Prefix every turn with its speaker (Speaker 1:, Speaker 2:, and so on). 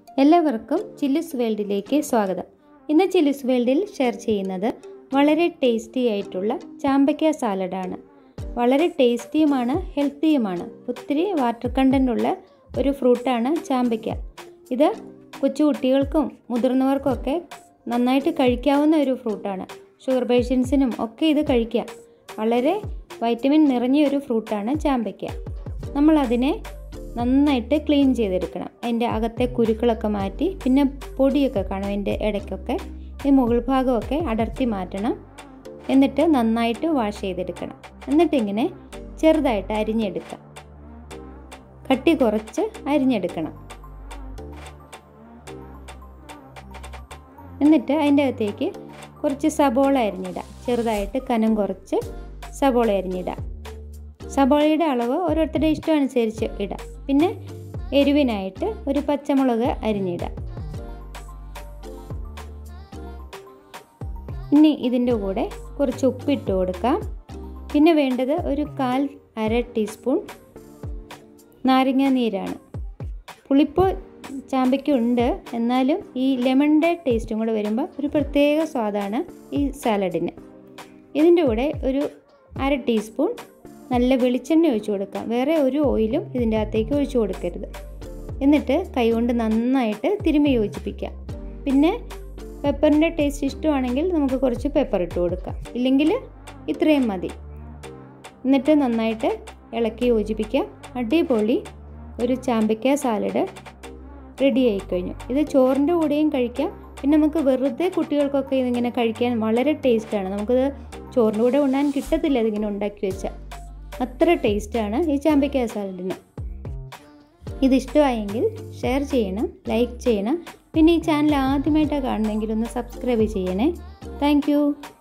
Speaker 1: എല്ലാവർക്കും ചില്ലിസ് വേൾഡിലേക്ക് സ്വാഗതം ഇന്ന് ചില്ലിസ് വേൾഡിൽ ഷെയർ ചെയ്യുന്നത് വളരെ ടേസ്റ്റി ആയിട്ടുള്ള ചാമ്പയ്ക്ക സാലഡാണ് വളരെ ടേസ്റ്റിയുമാണ് ഹെൽത്തിയുമാണ് ഒത്തിരി വാട്ടർ കണ്ടൻ്റ് ഉള്ള ഒരു ഫ്രൂട്ടാണ് ചാമ്പയ്ക്ക ഇത് കൊച്ചു കുട്ടികൾക്കും മുതിർന്നവർക്കൊക്കെ നന്നായിട്ട് കഴിക്കാവുന്ന ഒരു ഫ്രൂട്ടാണ് ഷുഗർ പേഷ്യൻസിനും ഒക്കെ ഇത് കഴിക്കാം വളരെ വൈറ്റമിൻ നിറഞ്ഞ ഒരു ഫ്രൂട്ടാണ് ചാമ്പയ്ക്ക നമ്മൾ അതിനെ നന്നായിട്ട് ക്ലീൻ ചെയ്തെടുക്കണം അതിൻ്റെ അകത്തെ കുരുക്കളൊക്കെ മാറ്റി പിന്നെ പൊടിയൊക്കെ കാണും അതിൻ്റെ ഇടയ്ക്കൊക്കെ ഈ മുകൾ ഭാഗമൊക്കെ അടർത്തി മാറ്റണം എന്നിട്ട് നന്നായിട്ട് വാഷ് ചെയ്തെടുക്കണം എന്നിട്ട് ഇങ്ങനെ ചെറുതായിട്ട് അരിഞ്ഞെടുക്കാം കട്ടി കുറച്ച് അരിഞ്ഞെടുക്കണം എന്നിട്ട് അതിൻ്റെ അകത്തേക്ക് കുറച്ച് സബോള അരിഞ്ഞിടാം ചെറുതായിട്ട് കനം കുറച്ച് സബോള അരിഞ്ഞിടാം സബോളയുടെ അളവ് ഓരോരുത്തരുടെ ഇഷ്ടം അനുസരിച്ച് ഇടാം പിന്നെ എരിവിനായിട്ട് ഒരു പച്ചമുളക് അരിഞ്ഞിടാം ഇനി ഇതിൻ്റെ കൂടെ കുറച്ച് ഉപ്പിട്ട് കൊടുക്കാം പിന്നെ വേണ്ടത് ഒരു കാൽ അര ടീസ്പൂൺ നാരങ്ങ നീരാണ് പുളിപ്പ് ചാമ്പയ്ക്കുണ്ട് എന്നാലും ഈ ലെമണിൻ്റെ ടേസ്റ്റും കൂടെ വരുമ്പോൾ ഒരു പ്രത്യേക സ്വാദാണ് ഈ സാലഡിന് ഇതിൻ്റെ കൂടെ ഒരു അര ടീസ്പൂൺ നല്ല വെളിച്ചെണ്ണ ഒഴിച്ചു കൊടുക്കാം വേറെ ഒരു ഓയിലും ഇതിൻ്റെ അകത്തേക്ക് ഒഴിച്ചു കൊടുക്കരുത് എന്നിട്ട് കൈകൊണ്ട് നന്നായിട്ട് തിരുമ്മി യോജിപ്പിക്കാം പിന്നെ പെപ്പറിൻ്റെ ടേസ്റ്റ് ഇഷ്ടമാണെങ്കിൽ നമുക്ക് കുറച്ച് പെപ്പർ ഇട്ട് കൊടുക്കാം ഇല്ലെങ്കിൽ ഇത്രയും മതി എന്നിട്ട് നന്നായിട്ട് ഇളക്കി യോജിപ്പിക്കാം അടിപൊളി ഒരു ചാമ്പയ്ക്ക സാലഡ് റെഡി ആയി കഴിഞ്ഞു ഇത് ചോറിൻ്റെ കൂടെയും കഴിക്കാം പിന്നെ നമുക്ക് വെറുതെ കുട്ടികൾക്കൊക്കെ ഇതിങ്ങനെ കഴിക്കാൻ വളരെ ടേസ്റ്റാണ് നമുക്കിത് ചോറിൻ്റെ കൂടെ ഉണ്ണാൻ കിട്ടത്തില്ല ഇതിങ്ങനെ ഉണ്ടാക്കി വെച്ചാൽ അത്ര ടേസ്റ്റാണ് ഈ ചാമ്പയ്ക്ക സാലഡിന് ഇത് ഇഷ്ടമായെങ്കിൽ ഷെയർ ചെയ്യണം ലൈക്ക് ചെയ്യണം പിന്നെ ഈ ചാനൽ ആദ്യമായിട്ടാണ് കാണുന്നെങ്കിൽ ഒന്ന് സബ്സ്ക്രൈബ് ചെയ്യണേ താങ്ക്